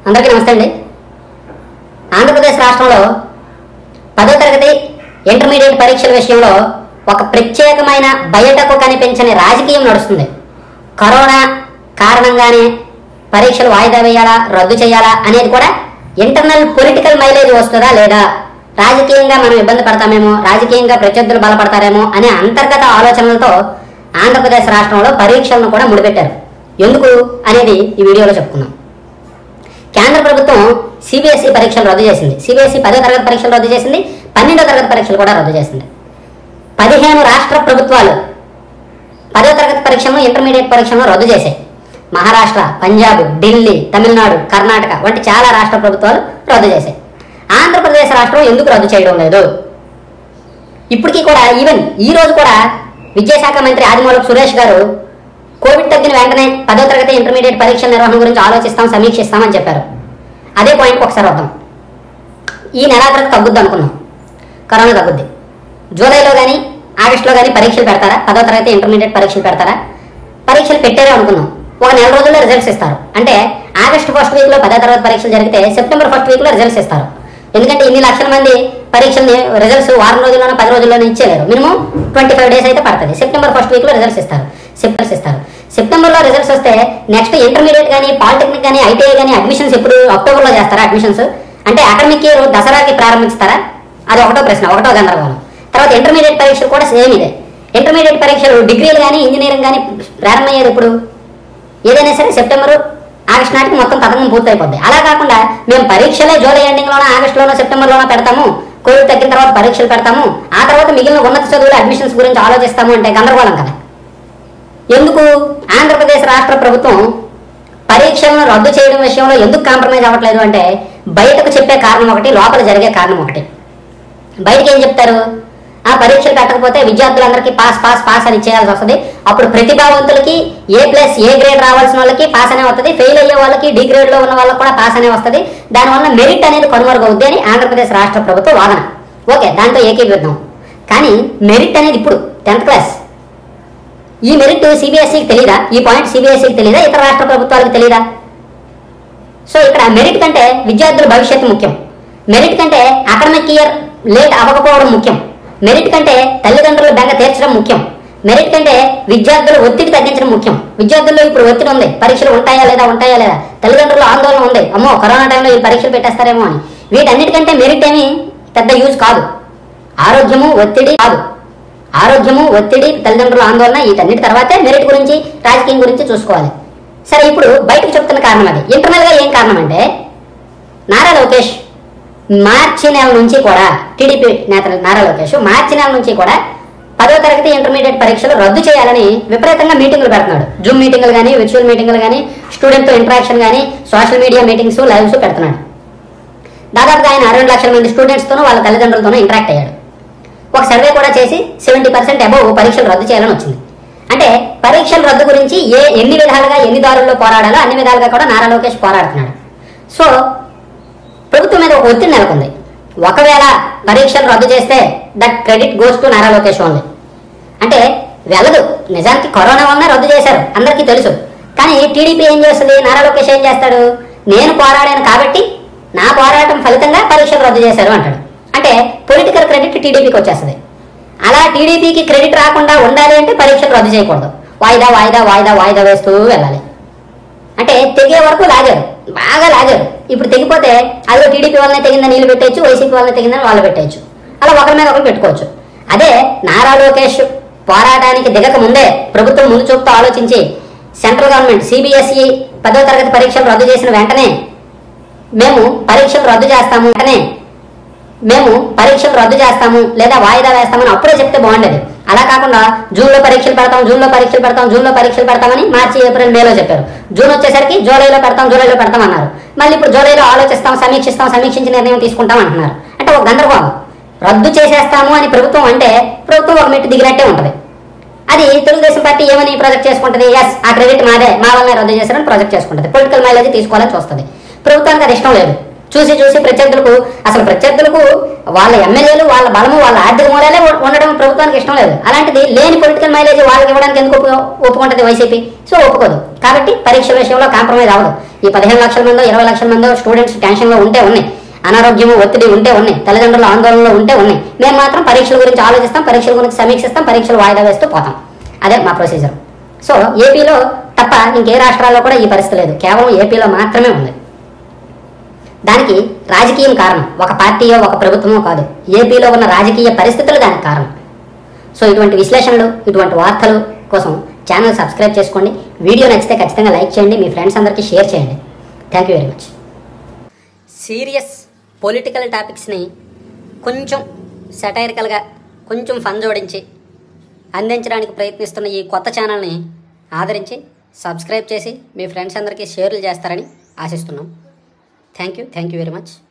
అందరికీ నమస్తే అండి ఆంధ్రప్రదేశ్ రాష్ట్రంలో పదో తరగతి ఇంటర్మీడియట్ పరీక్షల విషయంలో ఒక ప్రత్యేకమైన బయటకు కనిపించని రాజకీయం నడుస్తుంది కరోనా కారణంగానే పరీక్షలు వాయిదా వేయాలా రద్దు చేయాలా అనేది కూడా ఇంటర్నల్ పొలిటికల్ మైలేజ్ వస్తుందా లేదా రాజకీయంగా మనం ఇబ్బంది పడతామేమో రాజకీయంగా ప్రత్యర్థులు బలపడతారేమో అనే అంతర్గత ఆలోచనలతో ఆంధ్రప్రదేశ్ రాష్ట్రంలో పరీక్షలను కూడా ముడిపెట్టారు ఎందుకు అనేది ఈ వీడియోలో చెప్పుకుందాం కేంద్ర ప్రభుత్వం సిబిఎస్ఈ పరీక్షలు రద్దు చేసింది సిబిఎస్ఈ పదో తరగతి పరీక్షలు రద్దు చేసింది పన్నెండో తరగతి పరీక్షలు కూడా రద్దు చేసింది పదిహేను రాష్ట్ర ప్రభుత్వాలు పదో తరగతి పరీక్షలను ఇంటర్మీడియట్ పరీక్షలను రద్దు చేశాయి మహారాష్ట్ర పంజాబ్ ఢిల్లీ తమిళనాడు కర్ణాటక వంటి చాలా రాష్ట్ర ప్రభుత్వాలు రద్దు చేశాయి ఆంధ్రప్రదేశ్ రాష్ట్రం ఎందుకు రద్దు చేయడం లేదు ఇప్పటికీ కూడా ఈవెన్ ఈ రోజు కూడా విద్యాశాఖ మంత్రి ఆదిమూలపు సురేష్ గారు కోవిడ్ తగ్గిన వెంటనే పదో తరగతి ఇంటర్మీడియట్ పరీక్షల నిర్వహణ గురించి ఆలోచిస్తాం సమీక్షిస్తామని చెప్పారు అదే పాయింట్ ఒకసారి వద్దాం ఈ నెలాఖరికి తగ్గుద్ది అనుకున్నాం కరోనా తగ్గుద్ది జూలైలో కానీ ఆగస్టులో కానీ పరీక్షలు పెడతారా పదో తరగతి ఇంటర్మీడియట్ పరీక్షలు పెడతారా పరీక్షలు పెట్టారే అనుకున్నాం ఒక నెల రోజుల్లో రిజల్ట్స్ ఇస్తారు అంటే ఆగస్ట్ ఫస్ట్ వీక్లో పదో తరగతి పరీక్షలు జరిగితే సెప్టెంబర్ ఫస్ట్ వీక్లో రిజల్ట్స్ ఇస్తారు ఎందుకంటే ఇన్ని లక్షల మంది పరీక్షల్ని రిజల్ట్స్ వారం రోజుల్లోనో పది రోజుల్లోనో ఇచ్చేలేరు మినిమం ట్వంటీ ఫైవ్ డేస్ అయితే పడుతుంది సెప్టెంబర్ ఫస్ట్ వీక్లో రిజల్ట్స్ ఇస్తారు సెప్టెంబర్స్ ఇస్తారు సెప్టెంబర్లో రిజల్ట్స్ వస్తే నెక్స్ట్ ఇంటర్మీడియట్ కానీ పాలిటెక్నిక్ కానీ ఐటీఐ కానీ అడ్మిషన్స్ ఎప్పుడు అక్టోబర్లో చేస్తారా అడ్మిషన్స్ అంటే అకాడమిక్ ఇయర్ దసరాకి ప్రారంభిస్తారా అది ఒకటో ప్రశ్న ఒకటో గందరగోళం తర్వాత ఇంటర్మీడియట్ పరీక్షలు కూడా సేమ్ ఇదే ఇంటర్మీడియట్ పరీక్షలు డిగ్రీలు కానీ ఇంజనీరింగ్ కానీ ప్రారంభమయ్యేది ఇప్పుడు ఏదైనా సరే సెప్టెంబర్ ఆగస్ట్ నాటికి మొత్తం పథకం పూర్తయిపోద్ది అలా కాకుండా మేము పరీక్షలే జూలై ఎండింగ్లోనో ఆగస్టులోనో సెప్టెంబర్లోనో పెడతాము కోవిడ్ తగ్గిన తర్వాత పరీక్షలు పెడతాము ఆ తర్వాత మిగిలిన ఉన్నత చదువులు అడ్మిషన్స్ గురించి ఆలోచిస్తాము అంటే గందరగోళం కదా ఎందుకు ఆంధ్రప్రదేశ్ రాష్ట్ర ప్రభుత్వం పరీక్షలను రద్దు చేయడం విషయంలో ఎందుకు కాంప్రమైజ్ అవ్వట్లేదు అంటే బయటకు చెప్పే కారణం ఒకటి లోపల జరిగే కారణం ఒకటి బయటకి ఏం చెప్తారు ఆ పరీక్షలు పెట్టకపోతే విద్యార్థులందరికీ పాస్ పాస్ పాస్ అని చేయాల్సి వస్తుంది అప్పుడు ప్రతిభావంతులకి ఏ ప్లస్ ఏ గ్రేడ్ రావాల్సిన వాళ్ళకి పాస్ అనే వస్తుంది ఫెయిల్ అయ్యే వాళ్ళకి డి గ్రేడ్ లో ఉన్న వాళ్ళకి కూడా పాస్ అనే వస్తుంది దానివల్ల మెరిట్ అనేది కనుమరుగవుద్ది అని ఆంధ్రప్రదేశ్ రాష్ట్ర ప్రభుత్వ వాదన ఓకే దాంతో ఏకీకృతం కానీ మెరిట్ అనేది ఇప్పుడు టెన్త్ క్లాస్ ఈ మెరిట్ సిబిఎస్ఈకి తెలియదా ఈ పాయింట్ సిబిఎస్ఈకి తెలియదా ఇతర రాష్ట్ర ప్రభుత్వాలకు తెలియదా సో ఇక్కడ మెరిట్ కంటే విద్యార్థుల భవిష్యత్తు ముఖ్యం మెరిట్ కంటే అకాడమిక్ ఇయర్ లేట్ అవ్వకపోవడం ముఖ్యం మెరిట్ కంటే తల్లిదండ్రుల బెంగ తీర్చడం ముఖ్యం మెరిట్ కంటే విద్యార్థుల ఒత్తిడి తగ్గించడం ముఖ్యం విద్యార్థుల్లో ఇప్పుడు ఒత్తిడి ఉంది పరీక్షలు ఉంటాయా లేదా ఉంటాయా లేదా తల్లిదండ్రుల ఆందోళన ఉంది అమ్మో కరోనా టైంలో ఈ పరీక్షలు పెట్టేస్తారేమో అని వీటన్నిటికంటే మెరిట్ ఏమి పెద్ద యూజ్ కాదు ఆరోగ్యము ఒత్తిడి కాదు ఆరోగ్యము ఒత్తిడి తల్లిదండ్రుల ఆందోళన వీటన్నిటి తర్వాతే మెరిట్ గురించి రాజకీయం గురించి చూసుకోవాలి సరే ఇప్పుడు బయటకు చెప్తున్న కారణం అది ఇంటర్నల్ గా ఏం కారణం అంటే నారా లోకేష్ మార్చి నెల నుంచి కూడా టీడీపీ నేత నారా లోకేష్ మార్చి నెల నుంచి కూడా పదో తరగతి ఇంటర్మీడియట్ పరీక్షలు రద్దు చేయాలని విపరీతంగా మీటింగులు పెడుతున్నాడు జూమ్ మీటింగులు కానీ విర్చువల్ మీటింగులు కానీ స్టూడెంట్తో ఇంటరాక్షన్ కానీ సోషల్ మీడియా మీటింగ్స్ లైవ్స్ పెడుతున్నాడు దాదాపుగా ఆయన రెండు లక్షల మంది స్టూడెంట్స్తోనూ వాళ్ళ తల్లిదండ్రులతోనూ ఇంటరాక్ట్ అయ్యాడు ఒక సర్వే కూడా చేసి సెవెంటీ పర్సెంట్ అబౌవ్ పరీక్షలు రద్దు చేయాలని వచ్చింది అంటే పరీక్షల రద్దు గురించి ఏ ఎన్ని విధాలుగా ఎన్ని దారుల్లో పోరాడాలో అన్ని విధాలుగా కూడా నారా లోకేష్ పోరాడుతున్నాడు సో ప్రభుత్వం మీద ఒక ఒత్తిడి నెలకొంది ఒకవేళ పరీక్షలు రద్దు చేస్తే that credit goes to Nara Lokesh only అంటే వెళ్ళదు నిజానికి కరోనా వల్ల రద్దు చేశారు అందరికీ తెలుసు కానీ టీడీపీ ఏం చేస్తుంది నారా లోకేష్ ఏం చేస్తాడు నేను పోరాడాను కాబట్టి నా పోరాటం ఫలితంగా పరీక్షలు రద్దు చేశారు అంటాడు అంటే పొలిటికల్ క్రెడిట్ టీడీపీకి వచ్చేస్తుంది అలా టీడీపీకి క్రెడిట్ రాకుండా ఉండాలి అంటే పరీక్షలు రద్దు చేయకూడదు వాయిదా వాయిదా వాయిదా వాయిదా వేస్తూ వెళ్ళాలి అంటే తెగే వరకు లాగారు బాగా లాగారు ఇప్పుడు తెగిపోతే అదిగో టీడీపీ వాళ్ళనే తెగిందని నీళ్ళు పెట్టేయచ్చు వైసీపీ వాళ్ళని తెగిందని వాళ్ళు పెట్టేయచ్చు అలా ఒకరి మీద ఒకరు పెట్టుకోవచ్చు అదే నారా లోకేష్ పోరాటానికి దిగక ముందే ప్రభుత్వం ముందు చూపుతూ ఆలోచించి సెంట్రల్ గవర్నమెంట్ సిబిఎస్ఈ పదో తరగతి పరీక్షలు రద్దు చేసిన వెంటనే మేము పరీక్షలు రద్దు చేస్తాము వెంటనే మేము పరీక్షలు రద్దు చేస్తాము లేదా వాయిదా వేస్తామని అప్పుడే చెప్తే బాగుండేది అలా కాకుండా జూన్లో పరీక్షలు పెడతాం జూన్లో పరీక్షలు పెడతాం జూన్లో పరీక్షలు పెడతామని మార్చి ఏప్రిల్ మేలో చెప్పారు జూన్ వచ్చేసరికి జూలైలో పెడతాం జూలైలో పెడతాం అన్నారు మళ్ళీ ఇప్పుడు జూలైలో ఆలోచిస్తాం సమీక్షిస్తాం సమీక్షించి నిర్ణయం తీసుకుంటాం అంటున్నారు అంటే ఒక గందరగోళం రద్దు చేసేస్తాము అని ప్రభుత్వం అంటే ప్రభుత్వం ఒక మెట్టు దిగినట్టే ఉంటుంది అది తెలుగుదేశం పార్టీ ఏమని ప్రాజెక్ట్ చేసుకుంటుంది ఎస్ ఆ క్రెడిట్ మాదే మా వల్లనే రద్దు చేశారని ప్రాజెక్ట్ చేసుకుంటుంది పొలిటికల్ మైలేజ్ తీసుకోవాలని చూస్తుంది ప్రభుత్వానికి అది ఇష్టం లేదు చూసి చూసి ప్రత్యర్థులకు అసలు ప్రత్యర్థులకు వాళ్ళ ఎమ్మెల్యేలు వాళ్ళ బలము వాళ్ళ ఆర్థిక మూలాలే ఉ- ఉండడం ప్రభుత్వానికి ఇష్టం లేదు అలాంటిది లేని పొలిటికల్ మైలేజ్ వాళ్ళకి ఇవ్వడానికి ఎందుకు ఒప్పు ఒప్పుకుంటుంది వైసీపీ సో ఒప్పుకోదు కాబట్టి పరీక్షల విషయంలో కాంప్రమైజ్ అవ్వదు ఈ పదిహేను లక్షల మందో ఇరవై లక్షల మందో స్టూడెంట్స్ టెన్షన్లో ఉంటే ఉన్నాయి అనారోగ్యము ఒత్తిడి ఉంటే ఉన్నాయి తల్లిదండ్రుల ఆందోళనలో ఉంటే ఉన్నాయి మేము మాత్రం పరీక్షల గురించి ఆలోచిస్తాం పరీక్షల గురించి సమీక్షిస్తాం పరీక్షలు వాయిదా వేస్తూ పోతాం అదే మా ప్రొసీజర్ సో ఏపీలో తప్ప ఇంకే రాష్ట్రాల్లో కూడా ఈ పరిస్థితి లేదు కేవలం ఏపీలో మాత్రమే ఉంది దానికి రాజకీయం కారణం ఒక పార్టీయో ఒక ప్రభుత్వమో కాదు ఏపీలో ఉన్న రాజకీయ పరిస్థితులు దానికి కారణం సో ఇటువంటి విశ్లేషణలు ఇటువంటి వార్తలు కోసం ఛానల్ సబ్స్క్రైబ్ చేసుకోండి వీడియో నచ్చితే ఖచ్చితంగా లైక్ చేయండి మీ ఫ్రెండ్స్ అందరికీ షేర్ చేయండి thank you very much serious political టాపిక్స్ని కొంచెం సెటైరికల్గా కొంచెం ఫన్ జోడించి అందించడానికి ప్రయత్నిస్తున్న ఈ కొత్త ఛానల్ని ఆదరించి సబ్స్క్రైబ్ చేసి మీ ఫ్రెండ్స్ అందరికీ షేర్లు చేస్తారని ఆశిస్తున్నాం thank you thank you very much